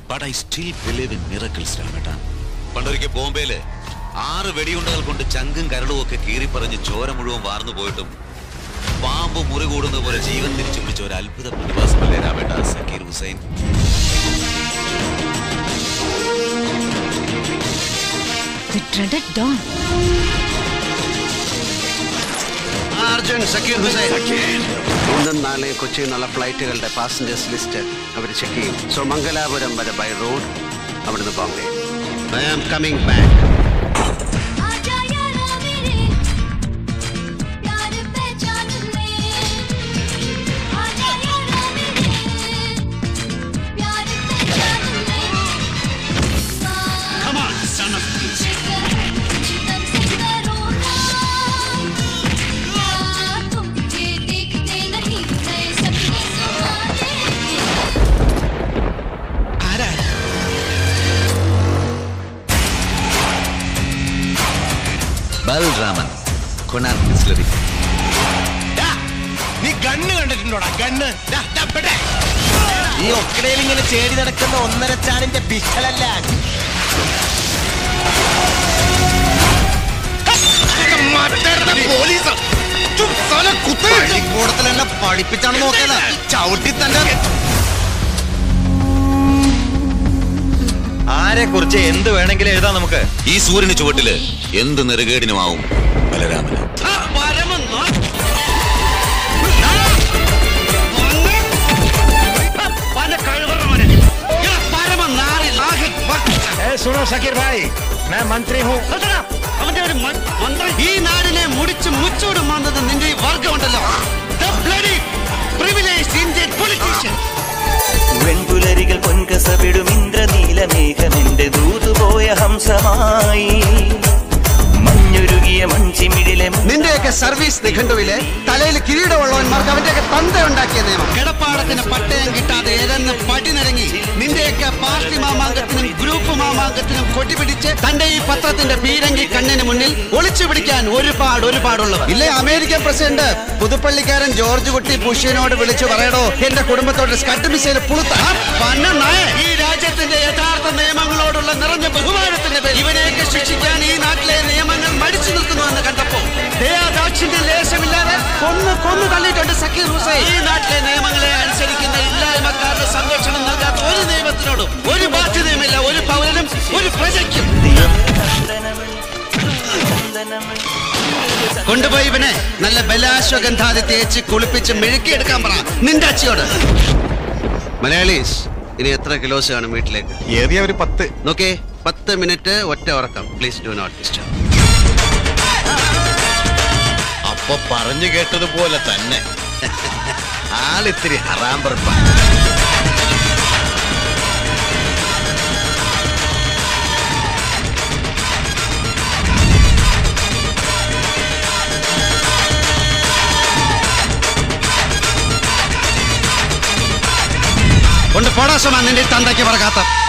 But I still believe in miracles രാമേട്ട പണ്ടൊരിക്കൽ ബോംബെയില് ആറ് വെടിയുണ്ടകൾ കൊണ്ട് ചങ്കും കരളും ഒക്കെ കീറിപ്പറഞ്ഞ് ചോര മുഴുവൻ വാർന്നു പോയിട്ടും പാമ്പ് മുറി കൂടുന്ന പോലെ ജീവൻ തിരിച്ചു പിടിച്ച ഒരു അത്ഭുത പ്രതിഭാസമല്ലേ രാമേട്ട Zakir Hussain The dreaded dawn. Arjun Zakir Hussain ഇന്നും നാളെ കൊച്ചിയിൽ നിന്നുള്ള ഫ്ലൈറ്റുകളുടെ പാസഞ്ചേഴ്സ് ലിസ്റ്റ് അവർ ചെക്ക് ചെയ്യും സോ മംഗലാപുരം വരെ ബൈ റോഡ് അവിടുന്ന് Bombay I am coming back आजा यारा मेरे प्यार पहचान ले आजा यारा मेरे प्यार पहचान ले Come on son of तन से करो ना तुम ये देखते नहीं नए सपने सुहाने ബൽറാമൻ കൊണാർ ഡിസ്ലറി നീ ഗണ്ണ് കണ്ടിട്ടുണ്ടോടാ ഗണ്ണ് ഈ ഒക്കടയിൽ ഇങ്ങനെ ചേടി നടക്കുന്ന ഒന്നര ചാണിന്റെ പിസ്റ്റലല്ല പോലീസ് പള്ളിക്കൂടത്തിൽ എന്നെ പഠിപ്പിച്ചാണ് നോക്കിയതാ ചവിട്ടി തന്റെ ആരെ കുറിച്ച് എന്ത് വേണമെങ്കിലും എഴുതാം നമുക്ക് ഈ സൂര്യന് ചുവട്ടില് എന്ത് നെറുകേടിനുമാവും ബലരാമന് സുനോ സക്കീർ ഭായ് ഞാൻ മന്ത്രി ഹൂ അവന്റെ ഒരു മ- മന്ത്രി ഈ നാടിനെ മുടിച്ച് മുച്ചോട് മാന്നത് നിന്റെ ഈ വർഗമുണ്ടല്ലോ The bloody privileged Indian politician. വെൺപുലരികൾ പൊൻകസവിടും ഇന്ദ്രനീലമേഘമെന്റെ ദൂതുപോയ ഹംസമായി മഞ്ഞുരുകിയ മൺചിമിഴിലെ നിന്റെയൊക്കെ സർവീസ് നിഘണ്ടുവിലെ തലയിൽ കിരീടമുള്ളവന്മാർക്ക് അവന്റെയൊക്കെ തന്ത ഉണ്ടാക്കിയ നിയമം കിടപ്പാടത്തിന് പട്ടയം കിട്ടാതെ ഏതെന്ന് പടിനിറങ്ങി നിന്റെയൊക്കെ പാർട്ടി മാമാങ്കത്തിനും ഗ്രൂപ്പ് മാമാങ്കത്തിനും കൊട്ടിപ്പിടിച്ച് തന്റെ ഈ പത്രത്തിന്റെ പീരങ്കി കണ്ണിന് മുന്നിൽ ഒളിച്ചു പിടിക്കാൻ ഒരുപാട് ഒരുപാടുള്ളവർ ഇല്ലേ അമേരിക്കൻ പ്രസിഡന്റ് പുതുപ്പള്ളിക്കാരൻ ജോർജ് കുട്ടി ബുഷിനോട് വിളിച്ചു പറയടോ എന്റെ കുടുംബത്തോട് സ്കട്ട് മിസൈൽ പുളുത്ത ആ പന്ന നായ. ഈ രാജ്യത്തിന്റെ യഥാർത്ഥ നിയമങ്ങളോടുള്ള നിറഞ്ഞ ബഹുമാനത്തിന്റെ പേരിൽ ഇവനെയൊക്കെ ശിക്ഷിക്കാൻ ഈ നാട്ടിലെ നിയമങ്ങൾ മടിച്ചു നിൽക്കുന്നുവെന്ന് കണ്ടപ്പോ ദയാദാക്ഷിന്റെ ലേശമില്ലാതെ കൊന്നു കൊന്നു തള്ളിയിട്ടുണ്ട് സക്കീർ ഹുസൈൻ ഈ നാട്ടിലെ നിയമങ്ങളെ അനുസരിക്കുന്ന ഇല്ലായ്മക്കാരുടെ സംരക്ഷണം നൽകാത്ത ഒരു നിയമത്തിനോടും ഒരു ബാധ്യതയുമില്ല ഒരു പൗരനും ഒരു പ്രജയ്ക്കും കൊണ്ടുപോയി ഇവനെ നല്ല ബലാശ്വഗന്ധാതി തേച്ച് കുളിപ്പിച്ച് മെഴുക്കിയെടുക്കാൻ പറ നിന്റെ അച്ചിയോട് മലയാളീസ് ഇനി എത്ര കിലോസ് കാണും വീട്ടിലേക്ക് ഏറിയ ഒരു പത്ത് നോക്കേ പത്ത് മിനിറ്റ് ഒറ്റ ഉറക്കം പ്ലീസ് ഡു നോട്ട് ഡിസ്റ്റർബ് അപ്പൊ പറഞ്ഞു കേട്ടതുപോലെ തന്നെ ആളിത്തിരി ഹറാം പറപ്പ കൊണ്ട് പോടാ സുമ നിന്റെ ഈ തന്തയ്ക്ക് പറകാത്ത